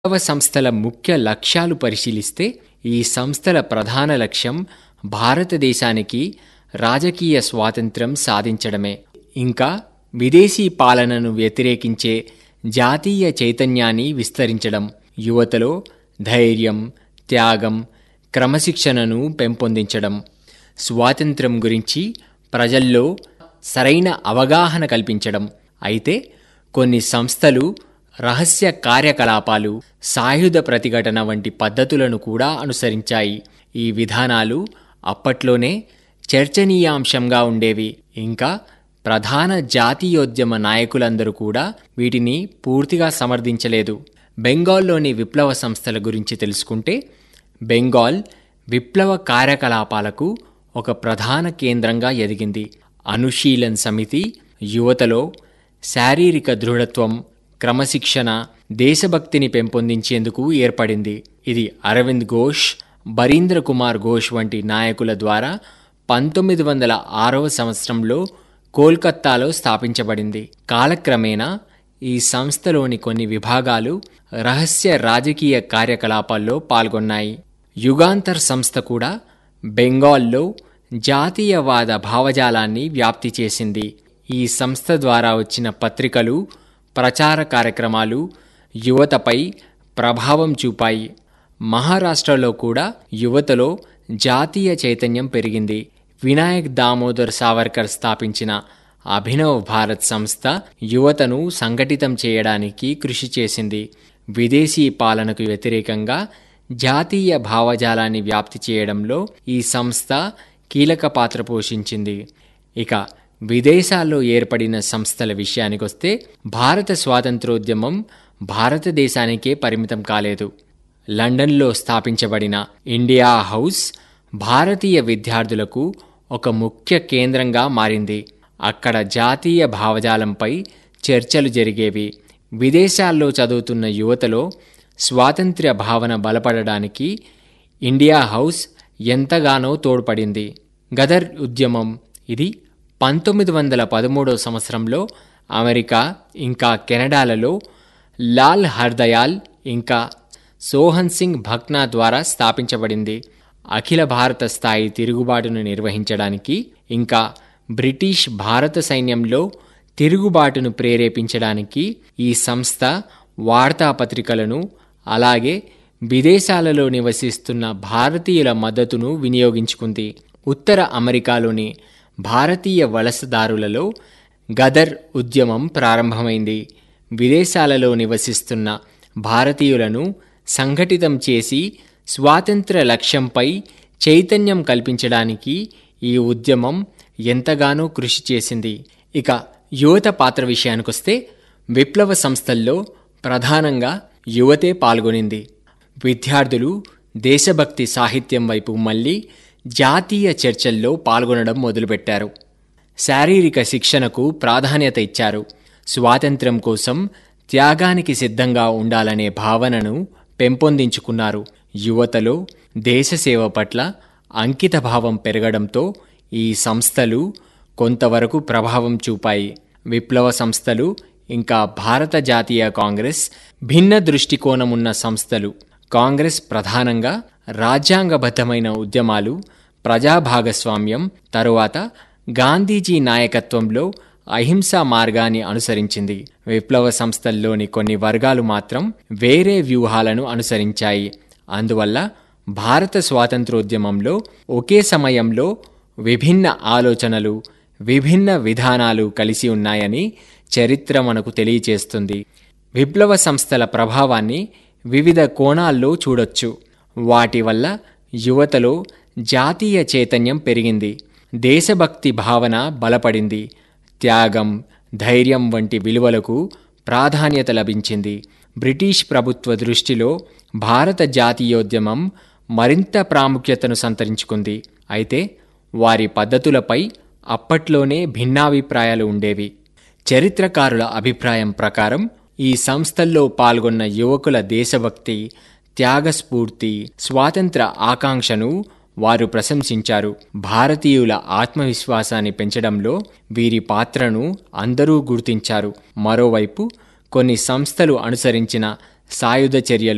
విప్లవ సంస్థల ముఖ్య లక్ష్యాలు పరిశీలిస్తే ఈ సంస్థల ప్రధాన లక్ష్యం భారతదేశానికి రాజకీయ స్వాతంత్ర్యం సాధించడమే ఇంకా విదేశీ పాలనను వ్యతిరేకించే జాతీయ చైతన్యాన్ని విస్తరించడం యువతలో ధైర్యం త్యాగం క్రమశిక్షణను పెంపొందించడం స్వాతంత్ర్యం గురించి ప్రజల్లో సరైన అవగాహన కల్పించడం అయితే కొన్ని సంస్థలు రహస్య కార్యకలాపాలు సాయుధ ప్రతిఘటన వంటి పద్ధతులను కూడా అనుసరించాయి ఈ విధానాలు అప్పట్లోనే చర్చనీయాంశంగా ఉండేవి ఇంకా ప్రధాన జాతీయోద్యమ నాయకులందరూ కూడా వీటిని పూర్తిగా సమర్థించలేదు బెంగాల్లోని విప్లవ సంస్థల గురించి తెలుసుకుంటే బెంగాల్ విప్లవ కార్యకలాపాలకు ఒక ప్రధాన కేంద్రంగా ఎదిగింది అనుశీలన్ సమితి యువతలో శారీరక దృఢత్వం క్రమశిక్షణ దేశభక్తిని పెంపొందించేందుకు ఏర్పడింది ఇది అరవింద్ ఘోష్ బరీంద్ర కుమార్ ఘోష్ వంటి నాయకుల ద్వారా పంతొమ్మిది వందల ఆరవ సంవత్సరంలో కోల్కత్తాలో స్థాపించబడింది కాలక్రమేణా ఈ సంస్థలోని కొన్ని విభాగాలు రహస్య రాజకీయ కార్యకలాపాల్లో పాల్గొన్నాయి యుగాంతర్ సంస్థ కూడా బెంగాల్లో జాతీయవాద భావజాలాన్ని వ్యాప్తి చేసింది ఈ సంస్థ ద్వారా వచ్చిన పత్రికలు ప్రచార కార్యక్రమాలు యువతపై ప్రభావం చూపాయి మహారాష్ట్రలో కూడా యువతలో జాతీయ చైతన్యం పెరిగింది వినాయక్ దామోదర్ సావర్కర్ స్థాపించిన అభినవ్ భారత్ సంస్థ యువతను సంఘటితం చేయడానికి కృషి చేసింది విదేశీ పాలనకు వ్యతిరేకంగా జాతీయ భావజాలాన్ని వ్యాప్తి చేయడంలో ఈ సంస్థ కీలక పాత్ర పోషించింది ఇక విదేశాల్లో ఏర్పడిన సంస్థల విషయానికొస్తే భారత స్వాతంత్రోద్యమం భారతదేశానికే పరిమితం కాలేదు లండన్లో స్థాపించబడిన ఇండియా హౌస్ భారతీయ విద్యార్థులకు ఒక ముఖ్య కేంద్రంగా మారింది అక్కడ జాతీయ భావజాలంపై చర్చలు జరిగేవి విదేశాల్లో చదువుతున్న యువతలో స్వాతంత్ర్య భావన బలపడడానికి ఇండియా హౌస్ ఎంతగానో తోడ్పడింది గదర్ ఉద్యమం ఇది పంతొమ్మిది వందల పదమూడవ సంవత్సరంలో అమెరికా ఇంకా కెనడాలలో లాల్ హర్దయాల్ ఇంకా సోహన్ సింగ్ భక్నా ద్వారా స్థాపించబడింది అఖిల భారత స్థాయి తిరుగుబాటును నిర్వహించడానికి ఇంకా బ్రిటిష్ భారత సైన్యంలో తిరుగుబాటును ప్రేరేపించడానికి ఈ సంస్థ వార్తాపత్రికలను అలాగే విదేశాలలో నివసిస్తున్న భారతీయుల మద్దతును వినియోగించుకుంది ఉత్తర అమెరికాలోని భారతీయ వలసదారులలో గదర్ ఉద్యమం ప్రారంభమైంది విదేశాలలో నివసిస్తున్న భారతీయులను సంఘటితం చేసి స్వాతంత్ర లక్ష్యంపై చైతన్యం కల్పించడానికి ఈ ఉద్యమం ఎంతగానో కృషి చేసింది ఇక యువత పాత్ర విషయానికొస్తే విప్లవ సంస్థల్లో ప్రధానంగా యువతే పాల్గొనింది విద్యార్థులు దేశభక్తి సాహిత్యం వైపు మళ్ళీ జాతీయ చర్చల్లో పాల్గొనడం మొదలుపెట్టారు శారీరక శిక్షణకు ప్రాధాన్యత ఇచ్చారు స్వాతంత్ర్యం కోసం త్యాగానికి సిద్ధంగా ఉండాలనే భావనను పెంపొందించుకున్నారు యువతలో దేశసేవ పట్ల అంకితభావం పెరగడంతో ఈ సంస్థలు కొంతవరకు ప్రభావం చూపాయి విప్లవ సంస్థలు ఇంకా భారత జాతీయ కాంగ్రెస్ భిన్న దృష్టికోణమున్న సంస్థలు కాంగ్రెస్ ప్రధానంగా రాజ్యాంగబద్ధమైన ఉద్యమాలు ప్రజాభాగస్వామ్యం తరువాత గాంధీజీ నాయకత్వంలో అహింసా మార్గాన్ని అనుసరించింది విప్లవ సంస్థల్లోని కొన్ని వర్గాలు మాత్రం వేరే వ్యూహాలను అనుసరించాయి అందువల్ల భారత స్వాతంత్రోద్యమంలో ఒకే సమయంలో విభిన్న ఆలోచనలు విభిన్న విధానాలు కలిసి ఉన్నాయని చరిత్ర మనకు తెలియచేస్తుంది విప్లవ సంస్థల ప్రభావాన్ని వివిధ కోణాల్లో చూడొచ్చు వాటి వల్ల యువతలో జాతీయ చైతన్యం పెరిగింది దేశభక్తి భావన బలపడింది త్యాగం ధైర్యం వంటి విలువలకు ప్రాధాన్యత లభించింది బ్రిటిష్ ప్రభుత్వ దృష్టిలో భారత జాతీయోద్యమం మరింత ప్రాముఖ్యతను సంతరించుకుంది అయితే వారి పద్ధతులపై అప్పట్లోనే భిన్నాభిప్రాయాలు ఉండేవి చరిత్రకారుల అభిప్రాయం ప్రకారం ఈ సంస్థల్లో పాల్గొన్న యువకుల దేశభక్తి త్యాగస్ఫూర్తి స్వాతంత్ర ఆకాంక్షను వారు ప్రశంసించారు భారతీయుల ఆత్మవిశ్వాసాన్ని పెంచడంలో వీరి పాత్రను అందరూ గుర్తించారు మరోవైపు కొన్ని సంస్థలు అనుసరించిన సాయుధ చర్యలు